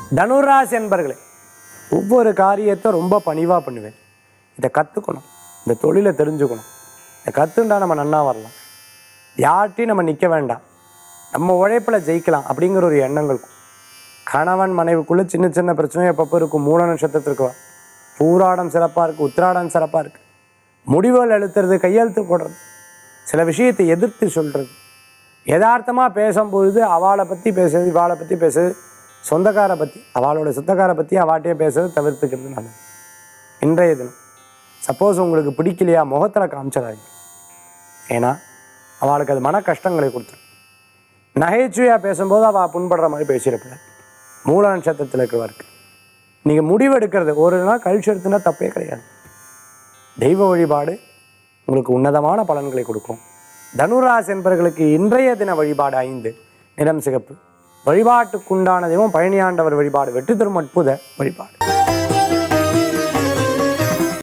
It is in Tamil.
தனுராசி என்பர்களே ஒவ்வொரு காரியத்தை ரொம்ப பணிவாக பண்ணுவேன் இதை கற்றுக்கணும் இந்த தொழிலை தெரிஞ்சுக்கணும் இதை கற்றுண்டா நம்ம நன்னா வரலாம் யார்ட்டையும் நம்ம நிற்க வேண்டாம் நம்ம உழைப்பில் ஜெயிக்கலாம் அப்படிங்கிற ஒரு எண்ணங்கள் இருக்கும் கணவன் மனைவிக்குள்ளே சின்ன சின்ன பிரச்சனை எப்பப்போ இருக்கும் மூல நட்சத்திரத்திற்கு வா பூராடம் சிறப்பாக இருக்குது உத்திராடம் சிறப்பாக இருக்குது முடிவுகள் எழுத்துறது கையெழுத்து போடுறது சில விஷயத்தை எதிர்த்து சொல்கிறது யதார்த்தமாக பேசும்பொழுது அவளை பற்றி பேசுறது இவாளை பற்றி பேசுறது சொந்தக்காரை பற்றி அவளோட சொந்தக்காரை பற்றி அவாட்டையே பேசுறது தவிர்த்துக்கிறது நல்லது இன்றைய தினம் சப்போஸ் உங்களுக்கு பிடிக்கலையா முகத்தில் காமிச்சதாங்க ஏன்னா அவளுக்கு அது மன கஷ்டங்களை கொடுத்துரும் நகைச்சுவையாக பேசும்போது அவள் புண்படுற மாதிரி பேசியிருப்பாள் மூல நட்சத்திரத்தில் இருக்கிறவருக்கு நீங்கள் முடிவு எடுக்கிறது ஒரு நாள் கழிச்சு எடுத்துனா தப்பே கிடையாது தெய்வ வழிபாடு உங்களுக்கு உன்னதமான பலன்களை கொடுக்கும் தனுராசி என்பவர்களுக்கு இன்றைய தின வழிபாடு ஐந்து நிறம் சிகப்பு வழிபாட்டுக்குண்டான தெய்வம் பழனியாண்டவர் வழிபாடு வெற்றி தரும் அற்புத வழிபாடு